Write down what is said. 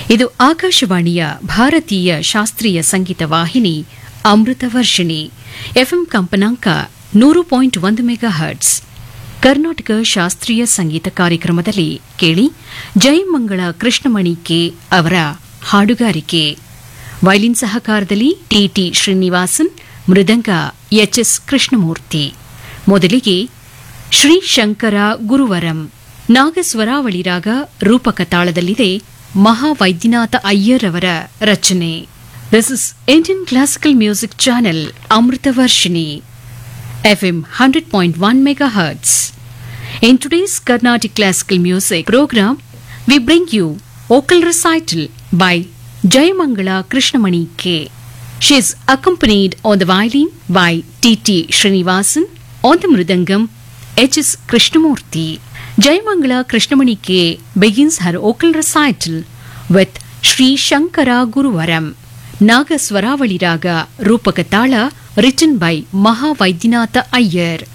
ಇದು ಆಕಾಶವಾಣಿಯ ಭಾರತೀಯ ಶಾಸ್ತ್ರೀಯ ಸಂಗೀತ ವಾಹಿನಿ ಅಮೃತ ವರ್ಷಿಣಿ ಎಫ್ಎಂ ಕಂಪನಾಂಕ ನೂರು ಪಾಯಿಂಟ್ ಒಂದು ಮೆಗಾ ಹರ್ಟ್ಸ್ ಕರ್ನಾಟಕ ಶಾಸ್ತ್ರೀಯ ಸಂಗೀತ ಕಾರ್ಯಕ್ರಮದಲ್ಲಿ ಕೇಳಿ ಜಯಮಂಗಳ ಕೃಷ್ಣಮಣಿ ಕೆ ಅವರ ಹಾಡುಗಾರಿಕೆ ವೈಲಿನ್ ಸಹಕಾರದಲ್ಲಿ ಟಿಟಿ ಶ್ರೀನಿವಾಸನ್ ಮೃದಂಗ ಎಚ್ಎಸ್ ಕೃಷ್ಣಮೂರ್ತಿ ಮೊದಲಿಗೆ ಶ್ರೀ ಶಂಕರ ಗುರುವರಂ ನಾಗಸ್ವರಾವಳಿ ರಾಗ ರೂಪಕ ತಾಳದಲ್ಲಿದೆ ಮಹಾವೈದ್ಯನಾಥ ಅಯ್ಯರ್ ಅವರ ರಚನೆ this is Indian classical music channel Amrutha Varshini FM 100.1 megahertz. In today's Carnatic Classical Music program, we bring you vocal recital by Jayamangala Krishnamani K. She is accompanied on the violin by T.T. Srinivasan, on the mridangam H.S. Krishnamurti. Jayamangala Krishnamani K begins her vocal recital with Sri Shankara Guruvaram. Nagaswaravali ರಾಗ ರೂಪಕ ತಾಳ written by ಮಹಾವೈದ್ಯನಾಥ Iyer